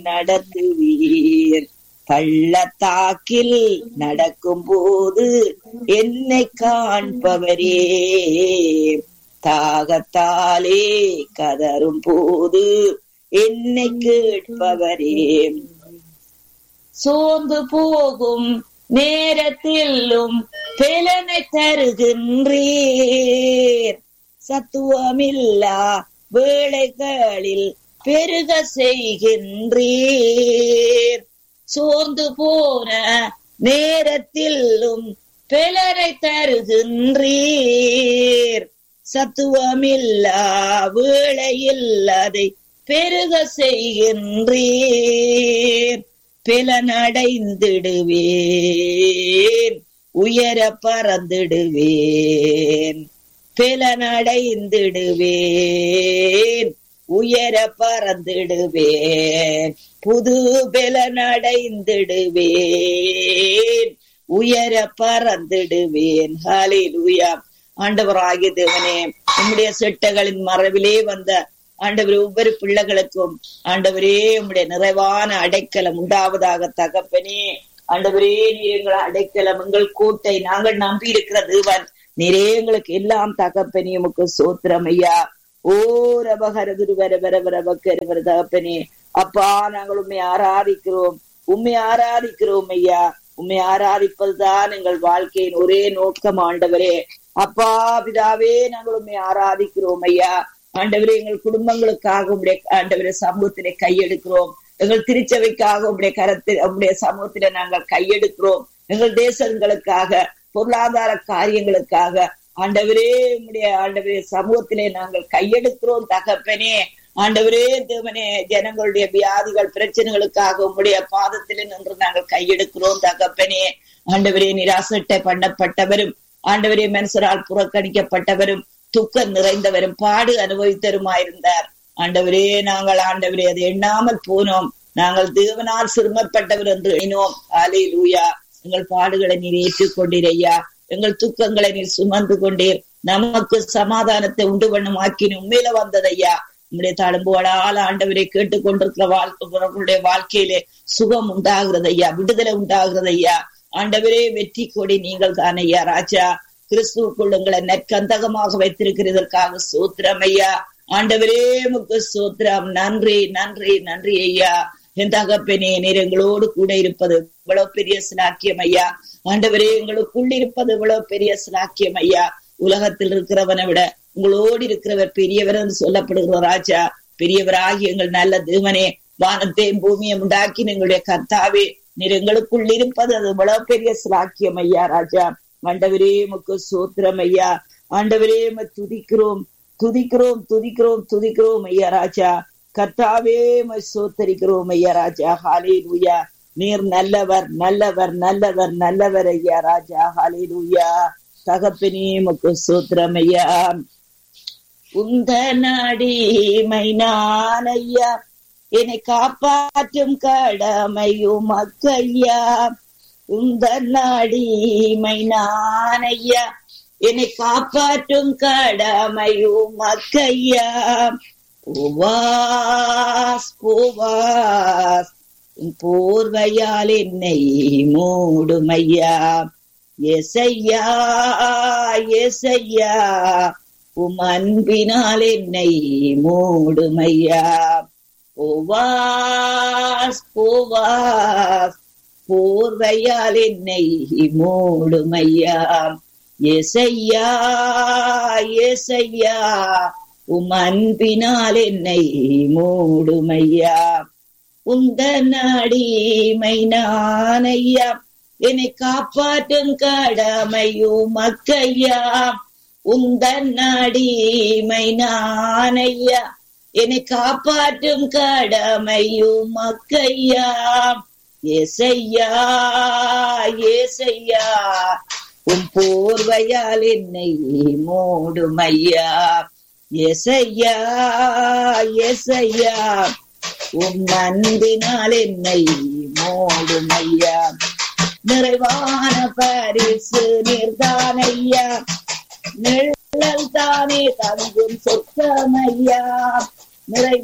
நடத்துவீர் பள்ளத்தாக்கில் நடக்கும் போது என்னை காண்பவரே தாகத்தாலே கதரும் போது என்னை கேட்பவரே சோர்ந்து போகும் நேரத்திலும் பெலனை தருகின்றீர் சத்துவமில்லா வேளைகளில் பெருக செய்கின்றீர் சோர்ந்து போன நேரத்திலும் பெலரை தருகின்றீர் சத்துவமில்லா வேளையில் அதை பெருக செய்கின்றீர் பிலனடைந்திடுவேன் உயர பறந்திடுவேன் பிலனடைந்திடுவேன் உயர பறந்திடுவேன் புது பிலனடைந்திடுவேன் உயர பறந்திடுவேன் ஹalleluya ஆண்டவராகிய தேவனே உம்முடைய செட்டகளின் மறைவிலே வந்த ஆண்டவரே ஒவ்வொரு பிள்ளைகளுக்கும் ஆண்டவரே உம்முடைய நிறைவான அடைக்கலம் உண்டாவதாக தகப்பனே ஆண்டவரே நீர் எங்கள் அடைக்கலம் எங்கள் கோட்டை நாங்கள் நம்பி இருக்கிற தேவன் நீரே எங்களுக்கு எல்லாம் தகப்பனே உமக்கு சோத்திரம் ஐயா ஓ ரபகரகுரு வர வர வர வக்கர தகப்பனே அப்பா நாங்கள் உண்மை ஆராதிக்கிறோம் உண்மை ஆராதிக்கிறோம் ஐயா உண்மை ஆராதிப்பதுதான் எங்கள் வாழ்க்கையின் ஒரே நோக்கம் ஆண்டவரே அப்பா பிதாவே நாங்கள் உண்மை ஆராதிக்கிறோம் ஐயா ஆண்டவரே எங்கள் குடும்பங்களுக்காக உடைய ஆண்டவரே சமூகத்திலே கையெடுக்கிறோம் எங்கள் திருச்சபைக்காக உடைய கரத்தில் உடைய சமூகத்தில நாங்கள் கையெடுக்கிறோம் எங்கள் தேசங்களுக்காக பொருளாதார காரியங்களுக்காக ஆண்டவரே உடைய ஆண்டவரே சமூகத்திலே நாங்கள் கையெடுக்கிறோம் தகப்பனே ஆண்டவரே தேவனே ஜனங்களுடைய வியாதிகள் பிரச்சனைகளுக்காக உம்முடைய பாதத்திலே நின்று நாங்கள் கையெடுக்கிறோம் தகப்பனே ஆண்டவரே நிராசட்டை பண்ணப்பட்டவரும் ஆண்டவரே மனுஷரால் புறக்கணிக்கப்பட்டவரும் துக்கம் நிறைந்தவரும் பாடு அனுபவித்தருமாயிருந்தார் ஆண்டவரே நாங்கள் ஆண்டவரே அதை எண்ணாமல் போனோம் நாங்கள் தேவனால் சிறுமப்பட்டவர் என்று எண்ணினோம் ஆலே லூயா எங்கள் பாடுகளை நீர் ஏற்றுக்கொண்டீர் ஐயா எங்கள் துக்கங்களை நீர் சுமந்து கொண்டீர் நமக்கு சமாதானத்தை உண்டு பண்ணும் ஆக்கின உண்மையில வந்தது ஐயா உங்களுடைய தழும்போடால் ஆண்டவரை கேட்டுக்கொண்டிருக்கிற வாழ்க்கை வாழ்க்கையிலே சுகம் உண்டாகிறது ஐயா விடுதலை உண்டாகிறது ஐயா ஆண்டவரே வெற்றி கொடி நீங்கள் தான் ஐயா ராஜா கிறிஸ்துவுக்குள் உங்களை நற்கந்தகமாக வைத்திருக்கிறதற்காக சோத்திரம் ஐயா ஆண்டவரே முக்கு சோத்திரம் நன்றி நன்றி நன்றி ஐயா என் தகப்பனே நீர் எங்களோடு கூட இருப்பது இவ்வளவு பெரிய சிலாக்கியம் ஐயா ஆண்டவரே எங்களுக்குள் இருப்பது இவ்வளவு பெரிய சிலாக்கியம் ஐயா உலகத்தில் இருக்கிறவனை விட உங்களோடு இருக்கிறவர் பெரியவர் என்று சொல்லப்படுகிற ராஜா பெரியவராகி எங்கள் நல்ல தேவனே வானத்தையும் பூமியை உண்டாக்கி எங்களுடைய கர்த்தாவே நீர் எங்களுக்குள் இருப்பது அது இவ்வளவு பெரிய சிலாக்கியம் ஐயா ராஜா ஆண்டவரே முக்கு சோத்திரம் ஐயா ஆண்டவரே துதிக்கிறோம் துதிக்கிறோம் துதிக்கிறோம் துதிக்கிறோம் ஐயா ராஜா கர்த்தாவே சோத்தரிக்கிறோம் ஐயா ராஜா ஹாலே லூயா நீர் நல்லவர் நல்லவர் நல்லவர் நல்லவர் ஐயா ராஜா ஹாலே லூயா தகப்பனே முக்கு சோத்திரம் ஐயா உந்த நாடிமை நான் ஐயா என்னை காப்பாற்றும் கடமையும் அக்கையா உந்த நாடிமை நான் ஐயா என்னை காப்பாற்றும் கடமையும் அக்கையா பூவாஸ் பூவாஸ் போர்வையால் என்னை மூடுமையா எசையா எசையா உம் அன்பினால் என்னை மூடுமையா பூவாஸ் பூவாஸ் போர்வையால் என்னை மூடுமையா எசையா எசையா உம் அன்பினால் என்னை மூடுமையா உந்த நாடிமை நானையா என்னை காப்பாற்றும் கடமையும் அக்கையா உந்த நாடிமை நானையா என்னை காப்பாற்றும் கடமையும் அக்கையா ஏசையா ஏசையா உன் போர்வையால் என்னை மூடுமையா எசையா எசையா உன் அன்பினால் என்னை மூடுமையா நிறைவான பரிசு நீர்தானையா நிழல் தானே தங்கும் சொத்தமையா நிறை